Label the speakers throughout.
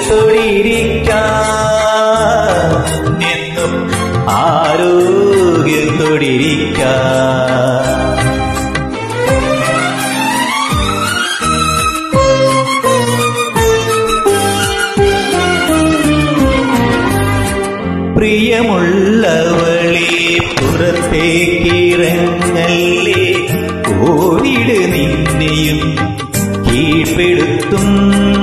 Speaker 1: ആരോഗ്യത്തോടിരിക്കാൻ എന്നും ആരോഗ്യത്തോടിരിക്കാൻ പ്രിയമുള്ളവളെ പുറത്തേക്കിറങ്ങല്ലേ കോവിഡ് നിന്നെയും കീഴ്പ്പെടുത്തും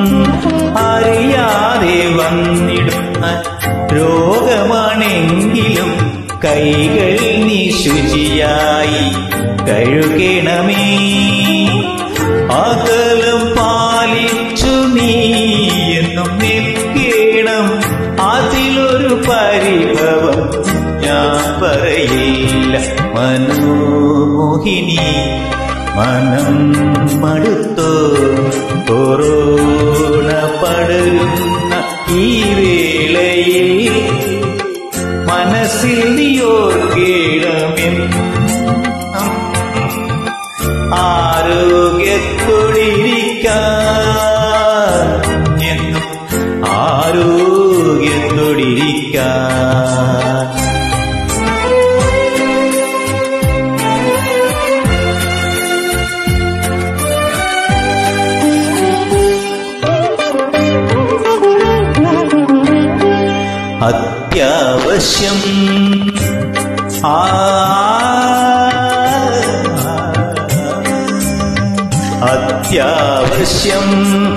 Speaker 1: അറിയാതെ വന്നിടുന്ന രോഗമാണെങ്കിലും കൈകൾ നീ ശുചിയായി കഴുകണമേ അകലം പാലിച്ചു നീ എന്നും നിൽക്കണം അതിലൊരു പരിഭവം ഞാൻ പറയില്ല മനോമോഹിനി മനം മടുത്തോ കൊറോണ പടരുന്ന ഈ വേളയിൽ മനസ്സിൽ നീയോർക്കേണമെന്നും ആരോഗ്യത്തോടിരിക്കാൻ എന്നും ആരോഗ്യത്തോടിരിക്കാൻ അത്യാവശ്യം ആ അത്യാവശ്യം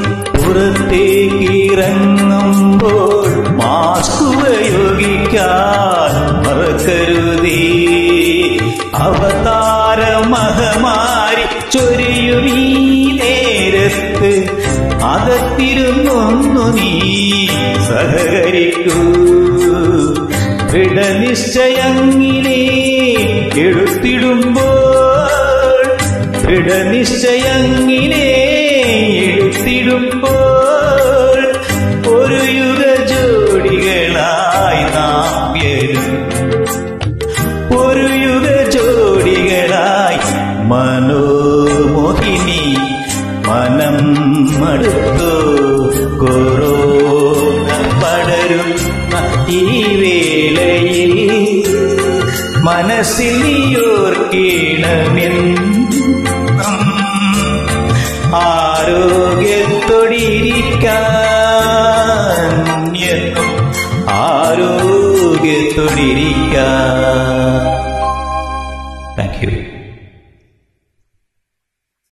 Speaker 1: പുറത്തേക്കിറങ്ങുമ്പോൾ മാസ്ക് ഉപയോഗിക്കാൻ മറക്കരുതേ അവതാര മഹമാരി ചൊരിയുമീ നേരത്ത് അകത്തിരുന്നൊന്നു നീ സഹകരിക്കൂ ദൃഢനിശ്ചയങ്ങിനെ എടുത്തിടുമ്പോൾ ദൃഢനിശ്ചയങ്ങിനെ എടുത്തിടുമ്പോൾ ഒരു യുഗ ജോഡികളായി നാം വരും ഒരു യുഗ ജോഡികളായി മനോമോഹിനി മനം മടുത്തു കൊറോണ പടരുന്ന ഈ വേളയിൽ മനസ്സിൽ നീയോർക്കണമെന്നും ആരോഗ്യത്തോടിരിക്കാൻ എന്നും ആരോഗ്യത്തോടിരിക്കാൻ താങ്ക് യു